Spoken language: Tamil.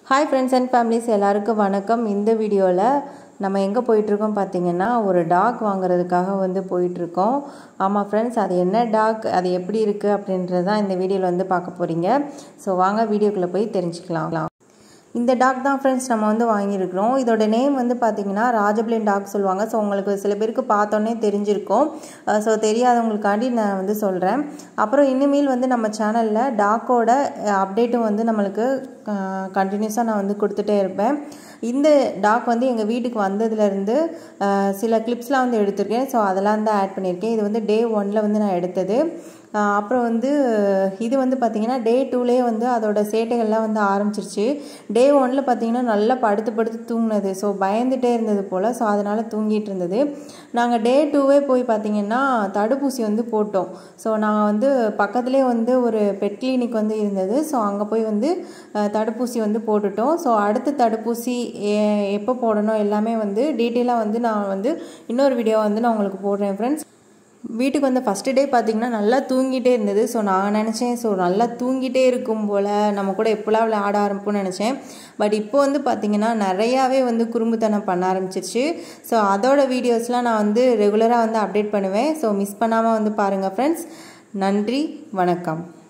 ஹாய் ஃப்ரெண்ட்ஸ் அண்ட் ஃபேமிலிஸ் எல்லாருக்கும் வணக்கம் இந்த வீடியோவில் நம்ம எங்கே போயிட்டுருக்கோம் பார்த்தீங்கன்னா ஒரு டாக் வாங்குறதுக்காக வந்து போயிட்டுருக்கோம் ஆமாம் ஃப்ரெண்ட்ஸ் அது என்ன டாக் அது எப்படி இருக்குது அப்படின்றது தான் இந்த வீடியோவில் வந்து பார்க்க போகிறீங்க ஸோ வாங்க வீடியோக்குள்ளே போய் தெரிஞ்சுக்கலாம் இந்த டாக் தான் ஃப்ரெண்ட்ஸ் நம்ம வந்து வாங்கியிருக்கிறோம் இதோட நேம் வந்து பார்த்தீங்கன்னா ராஜபிளின் டாக் சொல்லுவாங்க ஸோ உங்களுக்கு சில பேருக்கு பார்த்தோன்னே தெரிஞ்சிருக்கும் ஸோ தெரியாதவங்களுக்காண்டி நான் வந்து சொல்கிறேன் அப்புறம் இனிமேல் வந்து நம்ம சேனலில் டாக்கோட அப்டேட்டும் வந்து நம்மளுக்கு கண்டினியூஸாக நான் வந்து கொடுத்துட்டே இருப்பேன் இந்த டாக் வந்து எங்கள் வீட்டுக்கு வந்ததுலேருந்து சில கிளிப்ஸ்லாம் வந்து எடுத்திருக்கேன் ஸோ அதெல்லாம் தான் ஆட் பண்ணியிருக்கேன் இது வந்து டே ஒனில் வந்து நான் எடுத்தது அப்புறம் வந்து இது வந்து பார்த்திங்கன்னா டே டூலேயே வந்து அதோட சேட்டைகள்லாம் வந்து ஆரம்பிச்சிருச்சு டே ஒனில் பார்த்திங்கன்னா நல்லா படுத்து படுத்து தூங்கினது ஸோ பயந்துகிட்டே இருந்தது போல் ஸோ அதனால் தூங்கிட்டு இருந்தது நாங்கள் டே டூவே போய் பார்த்திங்கன்னா தடுப்பூசி வந்து போட்டோம் ஸோ நாங்கள் வந்து பக்கத்துலேயே வந்து ஒரு பெட் கிளினிக் வந்து இருந்தது ஸோ அங்கே போய் வந்து தடுப்பூசி வந்து போட்டுட்டோம் ஸோ அடுத்த தடுப்பூசி எப்போ போடணும் எல்லாமே வந்து டீட்டெயிலாக வந்து நான் வந்து இன்னொரு வீடியோ வந்து நான் உங்களுக்கு போடுறேன் ஃப்ரெண்ட்ஸ் வீட்டுக்கு வந்து ஃபஸ்ட்டு டே பார்த்திங்கன்னா நல்லா தூங்கிட்டே இருந்தது ஸோ நான் நினச்சேன் ஸோ நல்லா தூங்கிட்டே இருக்கும் போல் நம்ம கூட எப்போலாம் விளையாட ஆரம்பிப்போம்னு நினச்சேன் பட் இப்போ வந்து பார்த்திங்கன்னா நிறையாவே வந்து குறும்புத்தனம் பண்ண ஆரம்பிச்சிருச்சு ஸோ அதோட வீடியோஸ்லாம் நான் வந்து ரெகுலராக வந்து அப்டேட் பண்ணுவேன் ஸோ மிஸ் பண்ணாமல் வந்து பாருங்கள் ஃப்ரெண்ட்ஸ் நன்றி வணக்கம்